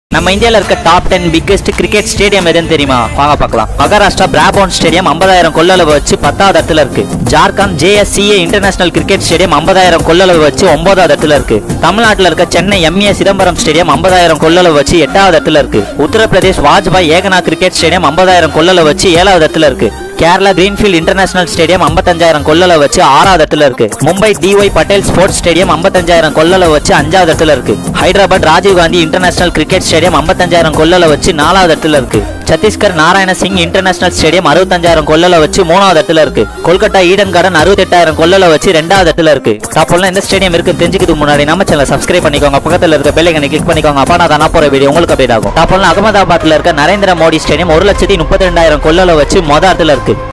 நம்ம இந்தியால இருக்க top ten biggest cricket stadium எதுன்னு தெரியுமா வாங்க பார்க்கலாம் மகாராஷ்டிரா பிராபோன் ஸ்டேடியம் 50000 கொள்ளளவு வச்சு பத்தாவது இடத்துல இருக்கு Jharkhand JSCA international cricket stadium 50000 கொள்ளளவு வச்சு ஒன்பதாவது இடத்துல இருக்கு தமிழ்நாட்டில் இருக்க சென்னை எம்ஏ சிதம்பரம் ஸ்டேடியம் 50000 கொள்ளளவு வச்சு எட்டாவது இடத்துல இருக்கு உத்தரப்பிரதேஷ் வாஜ்பாய் ஏகனா கிரிக்கெட் ஸ்டேடியம் 50000 கொள்ளளவு வச்சு ஏழாவது இடத்துல இருக்கு கேரளா கிரீன்ஃபீல்ட் இன்டர்நேஷனல் ஸ்டேடியம் 55000 கொள்ளளவு வச்சு ஆறாவது இடத்துல இருக்கு Mumbai DY Patil sports stadium 55000 கொள்ளளவு வச்சு அஞ்சாவது இடத்துல இருக்கு Hyderabad Rajiv Gandhi international cricket stadium 55000 கொள்ளளவு வச்சு நாலாவது இடத்துல இருக்கு சத்தீஸ்கர் நாராயண சிங் இன்டர்நேஷனல் ஸ்டேடியம் 65000 கொள்ளளவு வச்சு மூணாவது இடத்துல இருக்கு கொல்கத்தா ஈடன் கார்டன் 68000 கொள்ளளவு வச்சு ரெண்டாவது இடத்துல இருக்கு டாப்ல எந்த ஸ்டேடியம் இருக்கு தெரிஞ்சுக்கிறதுக்கு முன்னாடி நம்ம சேனலை சப்ஸ்கிரைப் பண்ணிக்கோங்க பக்கத்துல இருக்க பெல் ஐக்கனை கிளிக் பண்ணிக்கோங்க அப்ப நான் தானா போற வீடியோ உங்களுக்கு அப்டேட் ஆகும் டாப்ல அகமதாபாத்ல இருக்க நரேந்திர மோடி ஸ்டேடியம் ஒரு லட்சத்தி முப்பத்தி ரெண்டாயிரம் கொள்ளளவு வச்சு மொத இடத்துல இருக்கு